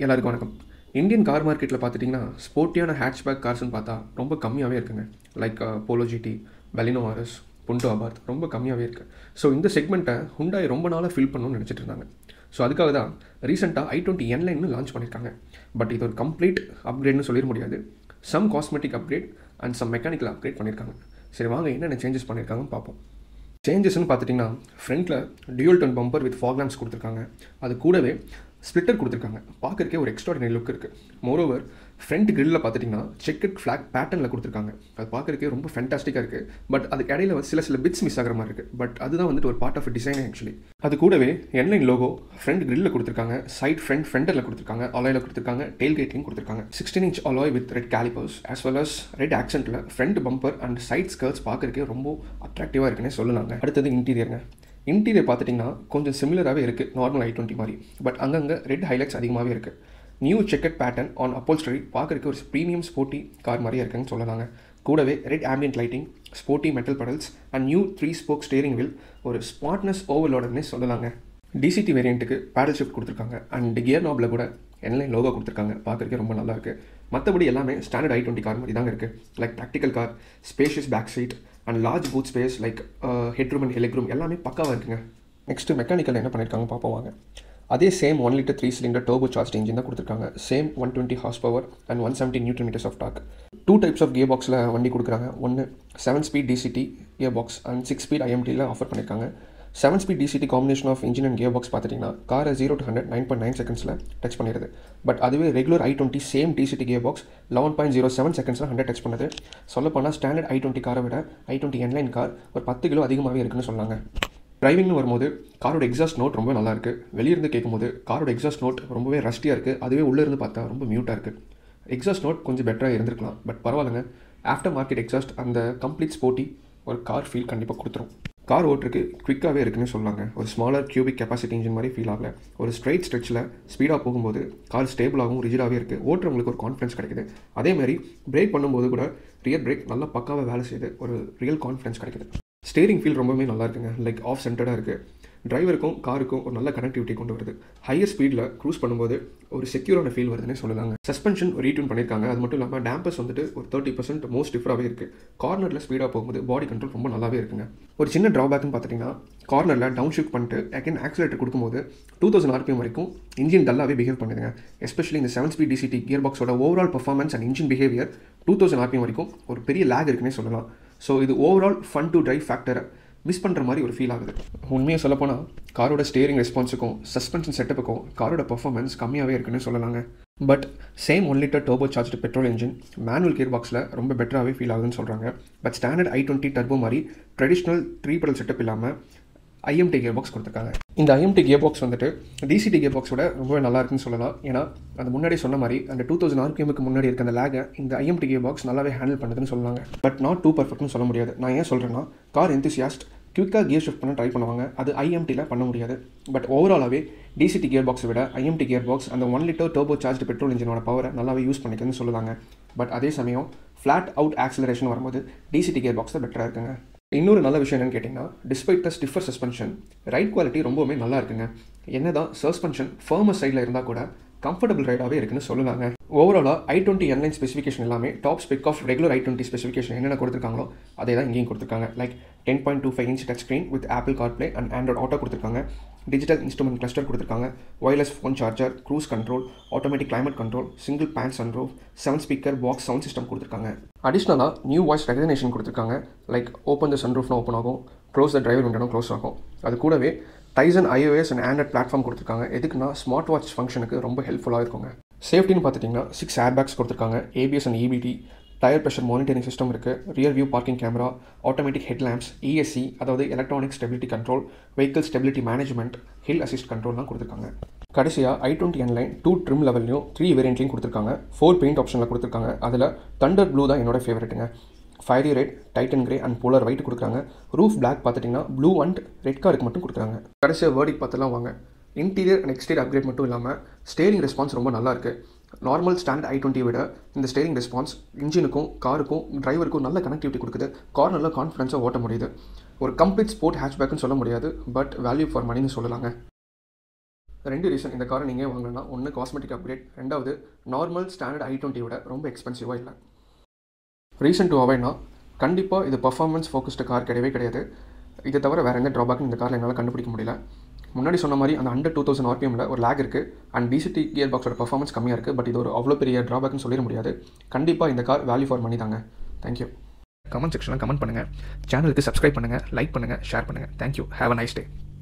எல்லாருக்கும் வணக்கம் Indian car மார்க்கெட்டில் பார்த்துட்டிங்கன்னா ஸ்போர்ட்டியான ஹேட்ச்பேக் கார்ஸ்னு பார்த்தா ரொம்ப கம்மியாகவே இருக்குங்க like Polo GT Baleno RS Punto Abarth ரொம்ப கம்மியாகவே இருக்குது ஸோ இந்த செக்மெண்ட்டை ஹுண்டாய் ரொம்ப நாளாக ஃபில் பண்ணணும்னு நினச்சிட்டு இருந்தாங்க ஸோ அதுக்காக தான் ரீசெண்டாக ஐ டுவெண்ட்டி என்லைன்னு லான்ச் பண்ணியிருக்காங்க பட் இது ஒரு கம்ப்ளீட் அப்கிரேட்னு சொல்லிட முடியாது some cosmetic upgrade and some mechanical upgrade பண்ணியிருக்காங்க சரி வாங்க என்னென்ன சேஞ்சஸ் பண்ணியிருக்காங்கன்னு பார்ப்போம் சேஞ்சஸ்னு பார்த்துட்டிங்கன்னா ஃப்ரண்ட்டில் dual tone bumper with fog lamps கொடுத்துருக்காங்க அது கூடவே ஸ்ப்ளிட்டர் கொடுத்துருக்காங்க பார்க்கறக்கே ஒரு எக்ஸ்ட்ராடினரி லுக் இருக்குது மோரோவர் ஃப்ரண்ட் கிரில்லில் பார்த்துட்டிங்கன்னா செக்கட் ஃப்ளாக் பேட்டர்னில் கொடுத்துருக்காங்க அது பார்க்கறக்கே ரொம்ப ஃபென்டாஸ்டிக்காக இருக்குது பட் அதுக்கு இடையில வந்து சில சில பிட்ஸ் மிஸ் ஆகிற மாதிரி இருக்குது பட் அதுதான் வந்துட்டு ஒரு பார்ட் ஆஃப் டிசைன் ஆக்சுவலி அது கூடவே என்லைன் லோகோ ஃப்ரண்ட் கிரில்லில் கொடுத்துருக்காங்க சைட் ஃப்ரண்ட் ஃப்ரண்டரில் கொடுத்துருக்காங்க அலாயில் கொடுத்துருக்காங்க டெயில் கேட்லையும் கொடுத்துருக்காங்க sixteen inch alloy with red calipers as well as red ஆக்சென்ட்டில் front bumper and side skirts பார்க்கறக்கே ரொம்ப அட்ராக்டிவாக இருக்குன்னே சொல்லலாங்க அடுத்தது இன்டீரியருங்க இன்டீரியர் பார்த்துட்டிங்கன்னா கொஞ்சம் சிமிலராகவே இருக்குது நார்மல் ஐ டுவெண்ட்டி மாதிரி பட் அங்கங்கே ரெட் ஹைலைட்ஸ் அதிகமாகவே இருக்குது new checked pattern on upholstery பார்க்கறதுக்கு ஒரு ப்ரீமியம் ஸ்போர்ட்டி கார் மாதிரியே இருக்குன்னு சொல்லலாங்க கூடவே red ambient lighting sporty metal pedals and new three spoke steering wheel ஒரு ஸ்மார்ட்னஸ் ஓவர்லோடனே சொல்லலாங்க டிசிடி வேரியண்ட்டுக்கு பேடல் ஷிஃப்ட் கொடுத்துருக்காங்க அண்ட் கியர் நாபில் கூட என்லைன் லோகோ கொடுத்துருக்காங்க பார்க்கறதுக்கே ரொம்ப நல்லா இருக்குது மற்றபடி எல்லாமே ஸ்டாண்டர்ட் ஐ டுவெண்ட்டி கார் மாதிரி தாங்க இருக்குது like practical car spacious back seat and large boot space like head room and ஹெலிக் ரூம் எல்லாமே பக்காவாக இருக்குங்க நெக்ஸ்ட்டு மெக்கானிக்கல் என்ன பண்ணியிருக்காங்க பார்ப்போம் வாங்க அதே same one litre three cylinder turbo charge engine தான் கொடுத்துருக்காங்க same one twenty horse power and one seventy newton metres of torque two types of gear பாக்ஸில் வண்டி கொடுக்குறாங்க ஒன்று seven speed DCT gear box and six speed ஐஎம்டியில் offer பண்ணியிருக்காங்க seven speed DCT combination of engine and gear box பார்த்துட்டிங்கன்னா காரை zero to hundred nine point nine செகண்ட்ஸில் touch பண்ணிடுது பட் அதுவே regular I twenty same DCT gear box eleven point zero seven செகண்ட்ஸில் hundred touch பண்ணுது சொல்லப்போனால் standard I twenty காரை விட ஐ டுவெண்ட்டி என்லைன் கார் ஒரு பத்து கிலோ அதிகமாகவே இருக்குன்னு சொன்னாங்க டிரைவிங்னு வரும்போது காரோட எக்ஸாஸ்ட் நோட் ரொம்ப நல்லா இருக்குது வெளியிருந்து கேட்கும்போது காரோட எக்ஸாஸ்ட் நோட் ரொம்பவே ரஸ்டியாக இருக்குது அதுவே உள்ளே இருந்து பார்த்தா ரொம்ப மியூட்டாக இருக்குது எக்ஸாஸ்ட் நோட் கொஞ்சம் பெட்டராக இருந்திருக்கலாம் பட் பரவாயில்லைங்க ஆஃப்டர் மார்க்கெட் எக்ஸாஸ்ட் அந்த கம்ப்ளீட் ஸ்போர்ட்டி ஒரு கார் ஃபீல் கண்டிப்பாக கொடுத்துரும் கார் ஓட்டுருக்கு குவிக்காகவே இருக்குன்னு சொல்லாங்க ஒரு ஸ்மாலர் கியூபிக் கெப்பாசிட்டி இன்ஜின் மாதிரி ஃபீல் ஆகல ஒரு ஸ்ட்ரைட் ஸ்ட்ரெச்சில் ஸ்பீடாக போகும்போது கார் ஸ்டேபிளாகவும் ரிஜிடாகவே இருக்குது ஓட்டுறவங்களுக்கு ஒரு கான்ஃபிடன்ஸ் கிடைக்குது அதே மாதிரி பிரேக் பண்ணும்போது கூட ரியர் பிரேக் நல்லா பக்காவாக வேலை செய்யுது ஒரு ரியல் கான்ஃபிடன்ஸ் கிடைக்குது ஸ்டேரிங் ஃபீல் ரொம்பவே நல்லா இருக்குங்க லைக் ஆஃப் சென்டர்டாக இருக்குது டிரைவருக்கும் காருக்கும் ஒரு நல்ல கனெக்டிவிட்டி கொண்டு வருது ஹையர் ஸ்பீடில் க்ரூஸ் பண்ணும்போது ஒரு செக்யூரான ஃபீல் வருதுன்னே சொல்லலாங்க சஸ்பென்ஷன் ரீட்யூன் பண்ணியிருக்காங்க அது மட்டும் இல்லாமல் டேம்பர்ஸ் வந்துட்டு ஒரு தேர்ட்டி பர்சன்ட் மோஸ்ட் டிஃபராகவே இருக்குது கார்னரில் ஸ்பீடாக போகும்போது பாடி கண்ட்ரோல் ரொம்ப நல்லாவே இருக்குங்க ஒரு சின்ன ட்ராபேக்னு பார்த்துட்டிங்கன்னா கார்னரில் டவுன் ஷிஃப்ட் பண்ணிட்டு அகைன் ஆக்சிலேட்டர் கொடுக்கும்போது டூ தௌசண்ட் ஆர்பிஎம் வரைக்கும் இன்ஜின் டல்லாகவே பிஹேவ் பண்ணுதுங்க எஸ்பெஷலி இந்த செவன் ஸ்பீட் டிசிடி கியர் பாக்ஸோட overall performance and engine behaviour two thousand RPM வரைக்கும் ஒரு பெரிய லேக் இருக்குன்னே சொல்லலாம் ஸோ இது ஓவரால் ஃபன் டு டிரைவ் ஃபேக்டரை மிஸ் பண்ணுற மாதிரி ஒரு ஃபீல் ஆகுது உண்மையாக சொல்லப்போனால் காரோட ஸ்டேரிங் ரெஸ்பான்ஸுக்கும் சஸ்பென்ஷன் செட்டப்புக்கும் காரோட பர்ஃபார்மன்ஸ் கம்மியாகவே இருக்குன்னு சொல்லலாங்க but same one litre turbo charge petrol engine manual gear பாக்ஸில் ரொம்ப பெட்டராகவே ஃபீல் ஆகுதுன்னு சொல்கிறாங்க but standard I twenty turbo மாதிரி ட்ரெடிஷ்னல் த்ரீ பெடல் செட்டப் இல்லாமல் ஐஎம்டி கியர் பாக்ஸ் கொடுத்துருக்காங்க இந்த ஐஎம்டி கியர் பாக்ஸ் வந்துட்டு டிசிடி கியர் பாக்ஸோட ரொம்பவே நல்லா இருக்குன்னு சொல்லலாம் ஏன்னா அது முன்னாடி சொன்ன மாதிரி அந்த டூ தௌசண்ட் ஆர்பிஎம்க்கு முன்னாடி இருக்க அந்த லேகை இந்த ஐஎம்டி கியர் பாக்ஸ் நல்லாவே ஹேண்டில் பண்ணுதுன்னு சொல்லாங்க பட் நாட் டூ பர்ஃபெக்ட்னு சொல்ல முடியாது நான் ஏன் சொல்கிறேன்னா கார் என்திசியாஸ்ட் குவிக்காக கியர் ஷிஃப்ட் பண்ண ட்ரை பண்ணுவாங்க அது ஐஎம்டியில் பண்ண முடியாது பட் ஓவராலாகவே டிசிடி கியர் பாக்ஸை விட ஐஎம்டி கியர் பாக்ஸ் அந்த one litre turbo charge petrol இன்ஜினோட பவரை நல்லாவே யூஸ் பண்ணிக்குதுன்னு சொல்லுவாங்க பட் அதே சமயம் ஃப்ளாட் அவுட் ஆக்சிலரேஷன் வரும்போது டிசிடி கியர் பாக்ஸ் தான் பெட்டராக இருக்குங்க இன்னொரு நல்ல விஷயம் என்னன்னு கேட்டிங்கன்னா despite the stiffer suspension ride quality ரொம்பவுமே நல்லா இருக்குங்க என்ன தான் சஸ்பென்ஷன் ஃபர்மஸ் சைடில் இருந்தால் கூட கம்ஃபர்டபுள் ரைடாகவே இருக்குன்னு சொல்லலாங்க ஓவராலாக ஐ டுவெண்ட்டி என்லைன் ஸ்பெசிஃபிகேஷன் எல்லாமே top spec of regular I twenty specification என்னென்ன கொடுத்துருக்காங்களோ அதே தான் இங்கேயும் கொடுத்துருக்காங்க like ten point two five inch touch screen with Apple CarPlay and Android Auto கொடுத்துருக்காங்க டிஜிட்டல் இன்ஸ்ட்ருமெண்ட் கிளஸ்டர் கொடுத்துருக்காங்க wireless phone charger cruise control automatic climate control single pane sunroof seven speaker box sound system கொடுத்துருக்காங்க அடிஷ்னலாக new voice recognition கொடுத்துருக்காங்க like open the சன்ரூஃப்னா open ஆகும் close the driver விண்டோனா close ஆகும் அது கூடவே டைசன் ஐஓஎஸ் அண்ட் ஆண்ட்ராய்ட் பிளாட்ஃபார்ம் கொடுத்துருக்காங்க எதுக்குன்னா ஸ்மார்ட் வாட்ச் ஃபங்க்ஷனுக்கு ரொம்ப ஹெல்ப்ஃபுல்லாக இருக்குங்க சேஃப்டின்னு பார்த்துட்டிங்கன்னா சிக்ஸ் ஏர் பேக்ஸ் கொடுத்துருக்காங்க ABS and EBD tyre pressure monitoring system இருக்குது rear view parking camera automatic head lamps ESC அதாவது electronic stability control vehicle stability management hill assist கண்ட்ரோல்லாம் கொடுத்துருக்காங்க கடைசியாக I twenty N Line two trim லெவல்லையும் three வேரியண்ட்லையும் கொடுத்துருக்காங்க four paint ஆப்ஷனில் கொடுத்துருக்காங்க அதில் தண்டர் ப்ளூ தான் என்னோட ஃபேவரெட்டுங்க fiery red titan grey and polar white கொடுக்குறாங்க ரூஃப் பிளாக் பார்த்துட்டிங்கன்னா ப்ளூ அண்ட் ரெட் காருக்கு மட்டும் கொடுக்குறாங்க கடைசியாக வேர்டிக் பார்த்துலாம் வாங்க இன்டீரியர் அண்ட் எக்ஸ்டீரியர் அப்கிரேட் மட்டும் இல்லாமல் ஸ்டேரிங் ரெஸ்பான்ஸ் ரொம்ப நல்லா இருக்குது நார்மல் ஸ்டாண்ட் ஐ டுவெண்ட்டி விட இந்த ஸ்டேரிங் ரெஸ்பான்ஸ் இன்ஜினுக்கும் காருக்கும் டிரைவருக்கும் நல்ல கனெக்டிவிட்டி கொடுக்குது கார்னரில் கான்ஃபிடன்ஸாக ஓட்ட முடியுது ஒரு கம்ப்ளீட் ஸ்போர்ட் ஹேட்ச்பேக்குன்னு சொல்ல முடியாது பட் வேல்யூ ஃபார் மணின்னு சொல்லலாங்க ரெண்டு ரீசன் இந்த காரை நீங்கள் வாங்கணும்னா ஒன்று காஸ்மெட்டிக் அப்கிரேட் ரெண்டாவது நார்மல் ஸ்டாண்டர்ட் ஐ டுவெண்ட்டியோட ரொம்ப எக்ஸ்பென்சிவாக இல்லை ரீசன் டு அவாய்ட்னா கண்டிப்பாக இது பர்ஃபார்மன்ஸ் ஃபோக்கஸ்டு கார் கிடையவே கிடையாது இதை தவிர வேறு எந்த ட்ராபேக்கும் இந்த காரில் என்னால் கண்டுபிடிக்க முடியல முன்னாடி சொன்ன மாதிரி அந்த அண்டர் டூ தௌசண்ட் ஆர்பிஎம்மில் ஒரு லேக் இருக்குது அண்ட் டிசிடி கியர் பாக்ஸோட பர்ஃபார்மன்ஸ் கம்மியாக இருக்குது பட் இது ஒரு அவ்வளோ பெரிய ட்ராபேக்னு சொல்லிட முடியாது கண்டிப்பாக இந்த கார் வேல்யூ ஃபார் மணி தாங்க தேங்க்யூ கமெண்ட் செக்ஷனில் கமெண்ட் பண்ணுங்கள் சேனலுக்கு சப்ஸ்கிரைப் பண்ணுங்கள் லைக் பண்ணுங்கள் ஷேர் பண்ணுங்கள் thank you have a nice day